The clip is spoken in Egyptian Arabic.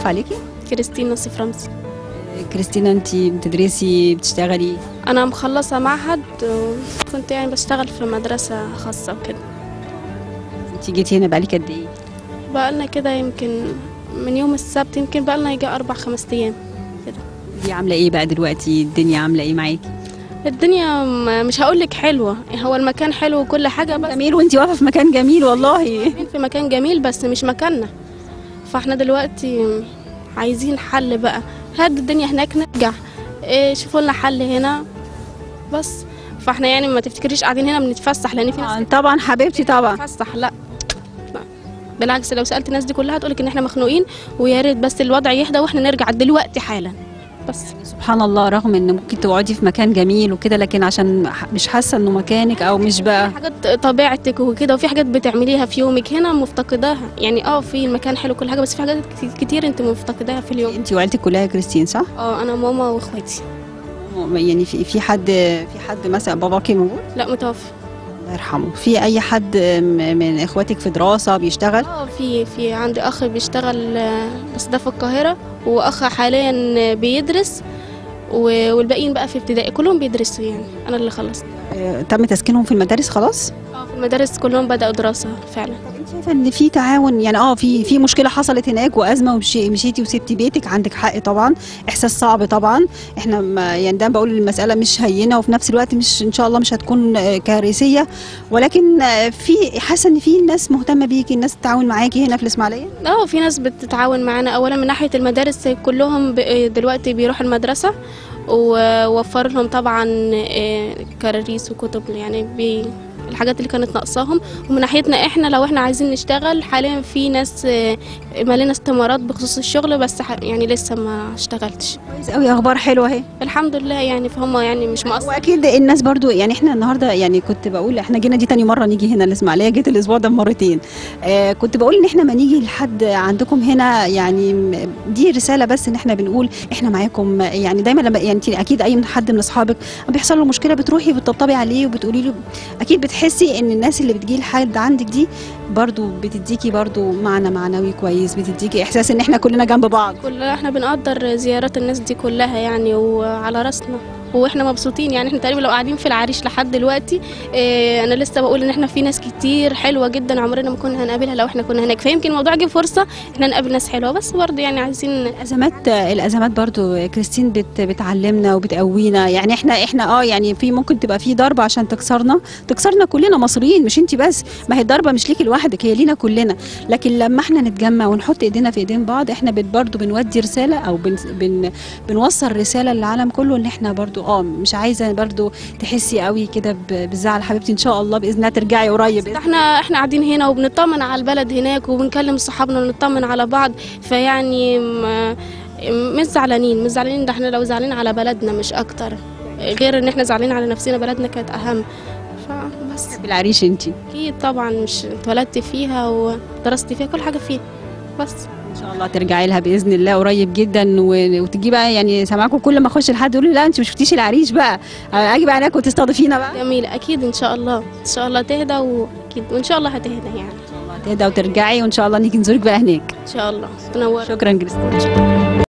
اتعرف عليكي كريستين نصيف رمزي كريستينا انت بتدرسي بتشتغلي انا مخلصه معهد وكنت يعني بشتغل في مدرسه خاصه وكده انت جيتي هنا بقالك قد ايه بقالنا كده يمكن من يوم السبت يمكن بقالنا يجي اربع خمس ايام كده دي عامله ايه بقى دلوقتي الدنيا عامله ايه معاكي الدنيا م- مش هقول لك حلوه هو المكان حلو وكل حاجه بس جميل وانت واقفه في مكان جميل والله في مكان جميل بس مش مكاننا فاحنا دلوقتي عايزين حل بقى هاد الدنيا هناك نرجع إيه شوفوا لنا حل هنا بس فاحنا يعني ما تفتكريش قاعدين هنا بنتفسح لان في ناس طبعا طبعا حبيبتي طبعا بتتفسح لا لا. بالعكس لو سالت الناس دي كلها تقولك ان احنا مخنوقين ويا ريت بس الوضع يهدى واحنا نرجع دلوقتي حالا بس سبحان الله رغم ان ممكن تقعدي في مكان جميل وكده لكن عشان ح- مش حاسه انه مكانك او مش بقى حاجات طبيعتك وكده وفي حاجات بتعمليها في يومك هنا مفتقداها يعني اه في المكان حلو كل حاجه بس في حاجات كتير- كتير انت مفتقداها في اليوم انت وعيلتك كلها يا كريستين صح؟ اه انا ماما واخواتي يعني في في حد في حد مثلا باباكي موجود؟ لا متوفى الله يرحمه في اي حد م- من اخواتك في دراسه بيشتغل؟ اه في في عندي اخ بيشتغل آه، بس ده في القاهره واخ حاليا بيدرس و- والباقيين بقى في ابتدائي كلهم بيدرسوا يعني انا اللي خلصت آه، تم تسكينهم في المدارس خلاص؟ اه في المدارس كلهم بدأوا دراسه فعلا انت شايفه ان في تعاون يعني اه في في مشكله حصلت هناك وازمه ومشي مشيتي وسبتي بيتك عندك حق طبعا احساس صعب طبعا احنا ما يعني ده بقول المساله مش هينه وفي نفس الوقت مش ان شاء الله مش هتكون آه، كارثيه ولكن آه، في حاسه ان في ناس مهتمه بيكي الناس تتعاون معاكي هنا في الاسماعيليه اه في ناس بتتعاون معانا اولا من ناحيه المدارس كلهم ب- دلوقتي بيروحوا المدرسه ووفر لهم طبعا آه، كراريس وكتب يعني بي الحاجات اللي كانت ناقصاهم ومن ناحيتنا احنا لو احنا عايزين نشتغل حاليا في ناس آه، مالنا استمارات بخصوص الشغل بس ح- يعني لسه ما اشتغلتش كويس قوي اخبار حلوه اهي الحمد لله يعني فهم يعني مش مقصر واكيد الناس برضو يعني احنا النهارده يعني كنت بقول احنا جينا دي تاني مره نيجي هنا الاسماعيليه جيت الاسبوع ده مرتين آه كنت بقول ان احنا ما نيجي لحد عندكم هنا يعني م- دي رساله بس ان احنا بنقول احنا معاكم يعني دايما لما يعني انت اكيد اي من حد من اصحابك بيحصل له مشكله بتروحي بتطبطبي عليه وبتقولي له اكيد بتحسي ان الناس اللي بتجي لحد عندك دي برضو بتديكي برضو معنى معنوي كويس بتديكي احساس ان احنا كلنا جنب بعض كلها احنا بنقدر زيارات الناس دي كلها يعني وعلى راسنا واحنا مبسوطين يعني احنا تقريبا لو قاعدين في العريش لحد دلوقتي اه انا لسه بقول ان احنا في ناس كتير حلوه جدا عمرنا ما كنا هنقابلها لو احنا كنا هناك فيمكن الموضوع جه فرصه احنا نقابل ناس حلوه بس برضه يعني عايزين الازمات الازمات برضو كريستين بت بتعلمنا وبتقوينا يعني احنا احنا اه يعني في ممكن تبقى في ضربه عشان تكسرنا تكسرنا كلنا مصريين مش انت بس ما هي الضربه مش ليكي لوحدك هي لينا كلنا لكن لما احنا نتجمع ونحط ايدينا في ايدين بعض احنا بت برضو بنودي رساله او بن بن بنوصل رساله للعالم كله ان احنا برضو اه مش عايزه برضو تحسي قوي كده ب- بالزعل حبيبتي ان شاء الله باذن الله ترجعي قريب احنا احنا قاعدين هنا وبنطمن على البلد هناك وبنكلم صحابنا ونطمن على بعض فيعني م- مش زعلانين مش زعلانين ده احنا لو زعلانين على بلدنا مش اكتر غير ان احنا زعلانين على نفسنا بلدنا كانت اهم فبس بالعريش انت اكيد طبعا مش اتولدت فيها ودرست فيها كل حاجه فيها بس ان شاء الله ترجعي لها باذن الله قريب جدا و- وتجي بقى يعني سامعاكم كل ما اخش لحد يقول لي لا انت ما شفتيش العريش بقى اجي بقى هناك وتستضيفينا بقى جميل اكيد ان شاء الله ان شاء الله تهدى واكيد وان شاء الله هتهدى يعني تهدى وترجعي وان شاء الله نيجي نزورك بقى هناك ان شاء الله تنور شكرا كريستين